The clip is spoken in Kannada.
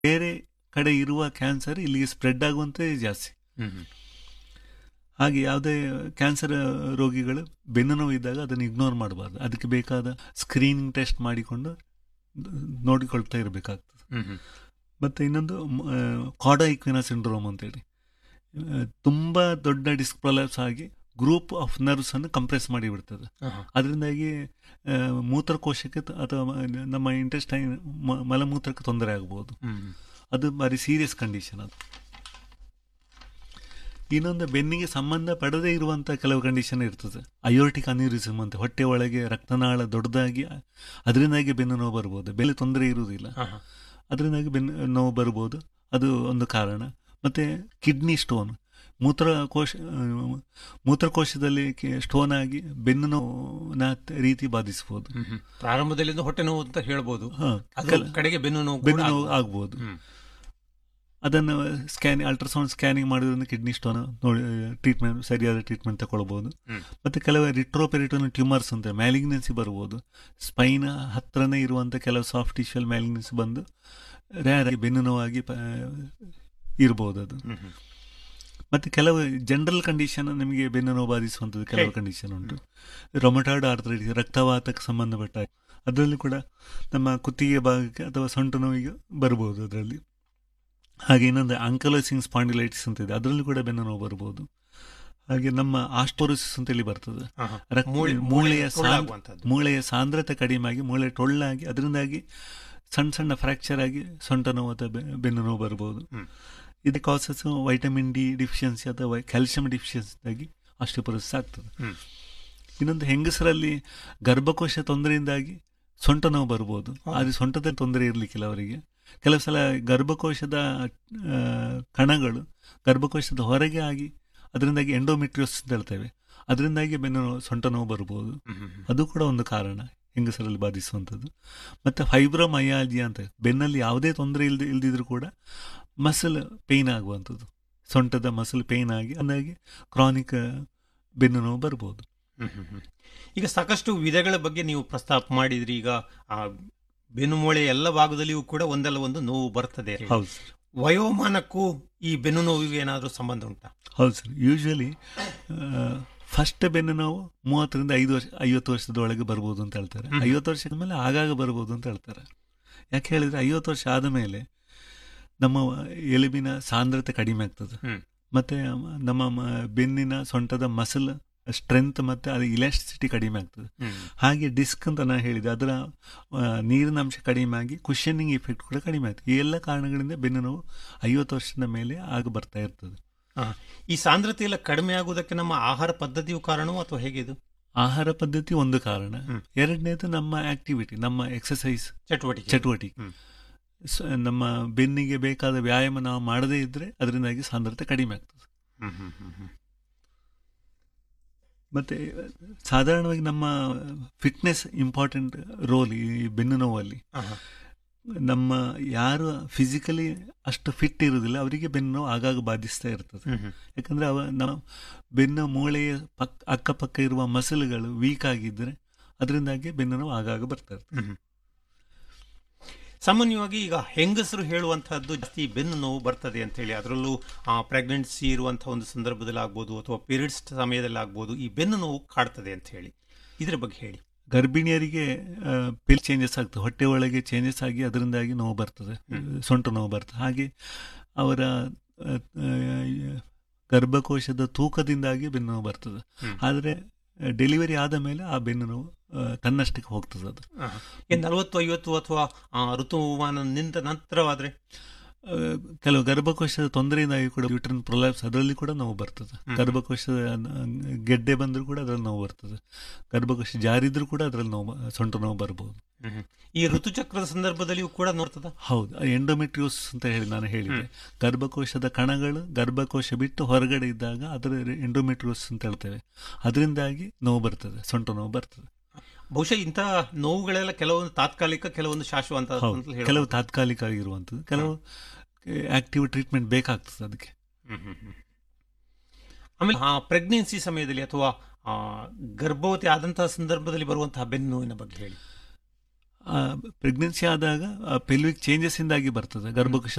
ಬೇರೆ ಕಡೆ ಇರುವ ಕ್ಯಾನ್ಸರ್ ಇಲ್ಲಿಗೆ ಸ್ಪ್ರೆಡ್ ಆಗುವಂತೆ ಜಾಸ್ತಿ ಹಾಗೆ ಯಾವುದೇ ಕ್ಯಾನ್ಸರ್ ರೋಗಿಗಳು ಬೆನ್ನು ನೋವು ಇದ್ದಾಗ ಅದನ್ನು ಇಗ್ನೋರ್ ಮಾಡಬಾರ್ದು ಅದಕ್ಕೆ ಬೇಕಾದ ಸ್ಕ್ರೀನಿಂಗ್ ಟೆಸ್ಟ್ ಮಾಡಿಕೊಂಡು ನೋಡಿಕೊಳ್ತಾ ಇರಬೇಕಾಗ್ತದೆ ಮತ್ತು ಇನ್ನೊಂದು ಕಾಡ ಇಕ್ವಿನ ಸಿಂಡ್ರೋಮ್ ಅಂತೇಳಿ ಆ, ತುಂಬ ದೊಡ್ಡ ಡಿಸ್ಕ್ ಪ್ರೊಲ್ಯಾಪ್ಸ್ ಆಗಿ ಗ್ರೂಪ್ ಆಫ್ ನರ್ವ್ಸ್ ಅನ್ನು ಕಂಪ್ರೆಸ್ ಮಾಡಿ ಬಿಡ್ತದೆ ಅದರಿಂದಾಗಿ ಆ, ಮೂತ್ರಕೋಶಕ್ಕೆ ತ- ಅಥವಾ ಮ- ನಮ್ಮ ಇಂಟೆಸ್ಟೈನ್ ಮಲಮೂತ್ರಕ್ಕೆ ತೊಂದರೆ ಆಗ್ಬೋದು ಅದು ಭಾರಿ ಸೀರಿಯಸ್ ಕಂಡೀಷನ್ ಅದು ಇನ್ನೊಂದು ಬೆನ್ನಿಗೆ ಸಂಬಂಧ ಪಡದೇ ಇರುವಂಥ ಕೆಲವು ಕಂಡೀಷನ್ ಇರ್ತದೆ ಅಯೋಟಿಕ್ ಅನ್ಯೂರಿಸಮ್ ಅಂತ ಹೊಟ್ಟೆ ಒಳಗೆ ರಕ್ತನಾಳ ದೊಡ್ಡದಾಗಿ ಅದರಿಂದಾಗಿ ಬೆನ್ನು ನೋವು ಬರ್ಬೋದು ಬೆಲೆ ತೊಂದರೆ ಇರುವುದಿಲ್ಲ ಅದರಿಂದಾಗಿ ಬೆನ್ನು ನೋವು ಬರ್ಬೋದು ಅದು ಒಂದು ಕಾರಣ ಮತ್ತು ಕಿಡ್ನಿ ಸ್ಟೋನ್ ಮೂತ್ರಕೋಶ ಆ, ಮೂತ್ರಕೋಶದಲ್ಲಿ ಸ್ಟೋನ್ ಆಗಿ ಬೆನ್ನು ನೋವಿನ ರೀತಿ ಬಾಧಿಸ್ಬೋದು ಪ್ರಾರಂಭದಲ್ಲಿಂದ ಹೊಟ್ಟೆ ನೋವು ಅಂತ ಹೇಳ್ಬೋದು ಹಾ, ಅದು ಕೆಲ- ಕಡೆಗೆ ಬೆನ್ನು ನೋವು ಬೆನ್ನು ಕೂಡ ನೋವು ಆಗ್ಬೋದು. ಆಗ್ಬೋದು ಹ್ಮ್. ಅದನ್ನು ಸ್ಕ್ಯಾನಿಂಗ್ ಅಲ್ಟ್ರಾಸೌಂಡ್ ಸ್ಕ್ಯಾನಿಂಗ್ ಮಾಡೋದ್ರಿಂದ ಕಿಡ್ನಿ ಸ್ಟೋನ್ ನೋಡಿ ಟ್ರೀಟ್ಮೆಂಟ್ ಸರಿಯಾದ ಟ್ರೀಟ್ಮೆಂಟ್ ತಗೊಳ್ಬೋದು ಹ್ಮ್. ಮತ್ತು ಕೆಲವು ರಿಟ್ರೋಪೆರಿಟೋನ್ ಟ್ಯೂಮರ್ಸ್ ಅಂತ ಮ್ಯಾಲಿಗ್ನೆನ್ಸಿ ಬರ್ಬೋದು ಸ್ಪೈನ್ ಹತ್ರನೇ ಇರುವಂಥ ಕೆಲವು ಸಾಫ್ಟ್ ಟಿಶ್ಯೂಲ್ ಮ್ಯಾಲಿಗ್ನೆನ್ಸಿ ಬಂದು ರ್ಯಾರ್ ಆಗಿ ಬೆನ್ನು ನೋವಾಗಿ ಪ- ಇರ್ಬೋದು ಅದು ಹ್ಮ್, ಹ್ಮ್. ಮತ್ತು ಕೆಲವು ಜನರಲ್ ಕಂಡೀಷನ್ ನಿಮಗೆ ಬೆನ್ನು ನೋವು ಬಾಧಿಸುವಂಥದ್ದು ಕೆಲವು ಹೇಳಿ. ಕಂಡೀಷನ್ ಉಂಟು ರೊಮಟಾಯ್ಡ್ ಆರ್ಥರೈಟಿಸ್ ರಕ್ತವಾತಕ್ಕೆ ಸಂಬಂಧಪಟ್ಟ ಅದರಲ್ಲಿ ಕೂಡ ನಮ್ಮ ಕುತ್ತಿಗೆ ಭಾಗಕ್ಕೆ ಅಥವಾ ಸೊಂಟ ನೋವಿಗೆ ಬರ್ಬೋದು ಅದರಲ್ಲಿ ಹಾಗೆ ಇನ್ನೊಂದು ಆಂಕಲೋಸಿಂಗ್ ಸ್ಪಾಂಡಿಲೈಟಿಸ್ ಅಂತ ಇದೆ ಅದರಲ್ಲಿ ಕೂಡ ಬೆನ್ನು ನೋವು ಬರ್ಬೋದು ಹಾಗೆ ನಮ್ಮ ಆಸ್ಟೋರಿಸಿಸ್ ಅಂತೇಳಿ ಬರ್ತದೆ ಹಾ, ಹಾ. ರಕ್ತ- ಮೂಳೆ- ಮೂಳೆಯ ಮೂಳೆ ಸಾಂದ್ರ- ಟೊಳ್ಳಾಗುವಂಥದ್ದು. ಮೂಳೆಯ ಸಾಂದ್ರತೆ ಕಡಿಮೆ ಆಗಿ ಮೂಳೆ ಟೊಳ್ಳಾಗಿ ಅದರಿಂದಾಗಿ ಸಣ್ಣ ಸಣ್ಣ ಫ್ರ್ಯಾಕ್ಚರ್ ಆಗಿ ಸೊಂಟ ನೋವು ಅಥವಾ ಬೆ- ಬೆನ್ನು ನೋವು ಬರ್ಬೋದು ಹ್ಮ್. ಇದು ಕಾಸಸ್ ವೈಟಮಿನ್ ಡಿ ಡಿಫಿಷಿಯನ್ಸಿ ಅಥವಾ ಕ್ಯಾಲ್ಸಿಯಂ ಡಿಫಿಷಿಯನ್ಸಿ ಆಗಿ ಆಸ್ಟಿಯೋಪೊರೋಸಿಸ್ ಆಗ್ತದೆ ಹ್ಮ್. ಇನ್ನೊಂದು ಹೆಂಗಸರಲ್ಲಿ ಗರ್ಭಕೋಶ ತೊಂದರೆಯಿಂದಾಗಿ ಸೊಂಟ ನೋವು ಬರ್ಬೋದು ಹಾ. ಆದರೆ ಸೊಂಟದಲ್ಲಿ ತೊಂದರೆ ಇರಲಿಕ್ಕಿಲ್ಲ ಅವರಿಗೆ ಕೆಲವು ಸಲ ಗರ್ಭಕೋಶದ ಆ, ಕಣಗಳು ಗರ್ಭಕೋಶದ ಹೊರಗೆ ಆಗಿ ಅದರಿಂದಾಗಿ ಎಂಡೋಮೆಟ್ರಿಯೋಸ್ ಅಂತ ಹೇಳ್ತೇವೆ ಅದರಿಂದಾಗಿ ಬೆನ್ನು ನೋವು ಸೊಂಟ ನೋವು ಬರ್ಬೋದು ಹ್ಮ್, ಹ್ಮ್, ಹ್ಮ್. ಅದು ಕೂಡ ಒಂದು ಕಾರಣ ಹೆಂಗಸರಲ್ಲಿ ಬಾಧಿಸುವಂಥದ್ದು ಮತ್ತು ಫೈಬ್ರೋಮಯಾಲ್ಜಿಯಾ ಅಂತ ಬೆನ್ನಲ್ಲಿ ಯಾವುದೇ ತೊಂದರೆ ಇಲ್ಲದೆ ಇಲ್ದಿದ್ರು ಕೂಡ ಮಸಲ್ ಪೇಯ್ನ್ ಆಗುವಂಥದ್ದು ಸೊಂಟದ ಮಸಲ್ ಪೇಯ್ನ್ ಆಗಿ ಅಂದಾಗಿ ಕ್ರಾನಿಕ್ ಬೆನ್ನು ನೋವು ಬರ್ಬೋದು ಹ್ಮ್, ಹ್ಮ್, ಹ್ಮ್. ಈಗ ಸಾಕಷ್ಟು ವಿಧಗಳ ಬಗ್ಗೆ ನೀವು ಪ್ರಸ್ತಾಪ ಮಾಡಿದ್ರಿ ಈಗ ಆ ಬೆನ್ನು ಮೂಳೆ ಎಲ್ಲ ಭಾಗದಲ್ಲಿಯೂ ಕೂಡ ಒಂದಲ್ಲ ಒಂದು ನೋವು ಬರ್ತದೆ ಹೌದು ಸರ್ ವಯೋಮಾನಕ್ಕೂ ಈ ಬೆನ್ನು ನೋವಿಗೆ ಏನಾದರೂ ಸಂಬಂಧ ಉಂಟಾ ಹೌದು ಸರ್ ಯೂಶ್ವಲಿ ಫಸ್ಟ್ ಬೆನ್ನು ನೋವು ಮೂವತ್ತರಿಂದ ಐದು ವರ್ಷ ಐವತ್ತು ವರ್ಷದೊಳಗೆ ಬರ್ಬೋದು ಅಂತ ಹೇಳ್ತಾರೆ ಹ್ಮ್. ಐವತ್ತು ವರ್ಷದ ಮೇಲೆ ಆಗಾಗ ಬರ್ಬೋದು ಅಂತ ಹೇಳ್ತಾರೆ ಯಾಕೆ ಹೇಳಿದ್ರೆ ಐವತ್ತು ವರ್ಷ ಆದ ಮೇಲೆ ನಮ್ಮ ಎಲುಬಿನ ಸಾಂದ್ರತೆ ಕಡಿಮೆ ಆಗ್ತದೆ ಹ್ಮ್. ಮತ್ತೆ ನಮ್ಮ ಮ- ಬೆನ್ನಿನ ಸೊಂಟದ ಮಸಲ್ ಸ್ಟ್ರೆಂತ್ ಮತ್ತೆ ಅದು ಇಲಾಸ್ಟಿಸಿಟಿ ಕಡಿಮೆ ಆಗ್ತದೆ ಹಾಗೆ ಡಿಸ್ಕ್ ಅಂತ ನಾನು ಹೇಳಿದೆ ಅದರ ಆ, ನೀರಿನ ಅಂಶ ಕಡಿಮೆ ಆಗಿ ಕುಷನಿಂಗ್ ಇಫೆಕ್ಟ್ ಕೂಡ ಕಡಿಮೆ ಆಗ್ತದೆ ಈ ಎಲ್ಲ ಕಾರಣಗಳಿಂದ ಬೆನ್ನು ನೋವು ಐವತ್ತು ವರ್ಷದ ಮೇಲೆ ಆಗ ಬರ್ತಾ ಇರ್ತದೆ ಆ, ಈ ಸಾಂದ್ರತೆ ಎಲ್ಲ ಕಡಿಮೆ ಆಗುವುದಕ್ಕೆ ನಮ್ಮ ಆಹಾರ ಪದ್ಧತಿಯು ಕಾರಣವೋ ಅಥವಾ ಹೇಗೆ ಇದು ಆಹಾರ ಪದ್ಧತಿ ಒಂದು ಕಾರಣ ಹ್ಮ್. ಎರಡನೇದು ನಮ್ಮ ಆಕ್ಟಿವಿಟಿ ನಮ್ಮ ಎಕ್ಸಸೈಸ್ ಚಟುವಟಿಕೆ ಚಟುವಟಿಕೆ ಹ್ಮ್. ಸ- ನಮ್ಮ ಬೆನ್ನಿಗೆ ಬೇಕಾದ ವ್ಯಾಯಾಮ ನಾವು ಮಾಡದೇ ಇದ್ರೆ ಅದರಿಂದಾಗಿ ಸಾಂದ್ರತೆ ಕಡಿಮೆ ಆಗ್ತದೆ ಹ್ಮ್, ಹ್ಮ್, ಹ್ಮ್, ಹ್ಮ್. ಮತ್ತೆ ಸಾಧಾರಣವಾಗಿ ನಮ್ಮ ಫಿಟ್ನೆಸ್ ಇಂಪಾರ್ಟೆಂಟ್ ರೋಲ್ ಈ ಬೆನ್ನು ನೋವಲ್ಲಿ ಆಹಾ. ನಮ್ಮ ಯಾರು ಫಿಸಿಕಲಿ ಅಷ್ಟು ಫಿಟ್ ಇರುವುದಿಲ್ಲ ಅವರಿಗೆ ಬೆನ್ನು ನೋವು ಆಗಾಗ ಬಾಧಿಸ್ತಾ ಇರ್ತದೆ ಹ್ಮ್, ಹ್ಮ್. ಯಾಕಂದ್ರೆ ಅವ ನಾವು ಬೆನ್ನು ಮೂಳೆಯ ಪಕ್ ಅಕ್ಕಪಕ್ಕ ಇರುವ ಮಸಲ್ಗಳು ವೀಕ್ ಆಗಿದ್ರೆ ಅದರಿಂದಾಗಿ ಬೆನ್ನು ನೋವು ಆಗಾಗ ಬರ್ತಾ ಇರ್ತದೆ ಹ್ಮ್, ಹ್ಮ್. ಸಾಮಾನ್ಯವಾಗಿ ಈಗ ಹೆಂಗಸರು ಹೇಳುವಂತಹದ್ದು ಜಾಸ್ತಿ ಬೆನ್ನು ನೋವು ಬರ್ತದೆ ಅಂತ ಹೇಳಿ ಅದರಲ್ಲೂ ಪ್ರೆಗ್ನೆನ್ಸಿ ಇರುವಂತಹ ಒಂದು ಸಂದರ್ಭದಲ್ಲಿ ಆಗ್ಬೋದು ಅಥವಾ ಪೀರಿಯಡ್ಸ್ ಸಮಯದಲ್ಲಿ ಆಗ್ಬೋದು ಈ ಬೆನ್ನು ನೋವು ಕಾಡ್ತದೆ ಅಂತ ಹೇಳಿ ಇದ್ರ ಬಗ್ಗೆ ಹೇಳಿ ಗರ್ಭಿಣಿಯರಿಗೆ ಪಿಲ್ ಚೇಂಜಸ್ ಆಗ್ತದೆ ಹೊಟ್ಟೆ ಒಳಗೆ ಚೇಂಜಸ್ ಆಗಿ ಅದರಿಂದಾಗಿ ನೋವು ಬರ್ತದೆ ಸೊಂಟ ನೋವು ಬರ್ತದೆ ಹಾಗೆ ಅವರ ಆ, ಆ, ಗರ್ಭಕೋಶದ ತೂಕದಿಂದಾಗಿ ಬೆನ್ನು ನೋವು ಬರ್ತದೆ ಹ್ಮ್. ಆದರೆ ಡೆಲಿವರಿ ಆದ ಮೇಲೆ ಆ ಬೆನ್ನು ನೋವು ಆ, ತನ್ನಷ್ಟಕ್ಕೆ ಹೋಗ್ತದೆ ಅದು ಆಹಾ. ಏನ್ ನಲವತ್ತು ಐವತ್ತು ಅಥವಾ ಆ, ಋತುಮಾನ ನಿಂತ ನಂತರವಾದ್ರೆ ಆ, ಕೆಲವು ಗರ್ಭಕೋಶದ ತೊಂದರೆಯಿಂದಾಗಿ ಕೂಡ ಯೂಟ್ರನ್ ಪ್ರೊಲ್ಯಾಪ್ಸ್ ಅದರಲ್ಲಿ ಕೂಡ ನೋವು ಬರ್ತದೆ ಹ್ಮ್. ಗರ್ಭಕೋಶದ ಆ, ಗೆಡ್ಡೆ ಬಂದರೂ ಕೂಡ ಅದರಲ್ಲಿ ನೋವು ಬರ್ತದೆ ಗರ್ಭಕೋಶ ಜಾರಿದ್ರೂ ಕೂಡ ಅದರಲ್ಲಿ ನೋವು ಬ- ಸೊಂಟ ನೋವು ಬರ್ಬೋದು ಹ್ಮ್, ಹ್ಮ್. ಈ ಋತುಚಕ್ರದ ಸಂದರ್ಭದಲ್ಲಿಯೂ ಕೂಡ ನೋಡ್ತದ ಹೌದು ಎಂಡೋಮೆಟ್ರಿಯೋಸ್ ಅಂತ ಹೇಳಿ ನಾನು ಹೇಳಿದೆ ಗರ್ಭಕೋಶದ ಕಣಗಳು ಗರ್ಭಕೋಶ ಬಿಟ್ಟು ಹೊರಗಡೆ ಇದ್ದಾಗ ಅದರ ಎಂಡೋಮೆಟ್ರಿಯೋಸ್ ಅಂತ ಹೇಳ್ತೇವೆ ಅದರಿಂದಾಗಿ ನೋವು ಬರ್ತದೆ ಸೊಂಟ ನೋವು ಬರ್ತದೆ ಬಹುಶಃ ಇಂತಹ ನೋವುಗಳೆಲ್ಲ ಕೆಲವೊಂದು ತಾತ್ಕಾಲಿಕ ಕೆಲವೊಂದು ಶಾಶ್ವತ ಹೌದು ಅಂತ ಹೇಳಿ ಕೆಲವು ತಾತ್ಕಾಲಿಕ ಆಗಿರುವಂಥದ್ದು ಕೆಲವು ಆಕ್ಟಿವ್ ಟ್ರೀಟ್ಮೆಂಟ್ ಬೇಕಾಗ್ತದೆ ಅದಕ್ಕೆ ಆಮೇಲೆ ಆ ಪ್ರೆಗ್ನೆನ್ಸಿ ಸಮಯದಲ್ಲಿ ಅಥವಾ ಆ, ಗರ್ಭವತಿ ಆದಂತಹ ಸಂದರ್ಭದಲ್ಲಿ ಬರುವಂತಹ ಬೆನ್ನು ನೋವಿನ ಬಗ್ಗೆ ಹೇಳಿ ಪ್ರೆಗ್ನೆನ್ಸಿ ಆದಾಗ ಪೆಲ್ವಿಕ್ ಚೇಂಜಸ್ ಇಂದಾಗಿ ಬರ್ತದೆ ಗರ್ಭಕೋಶ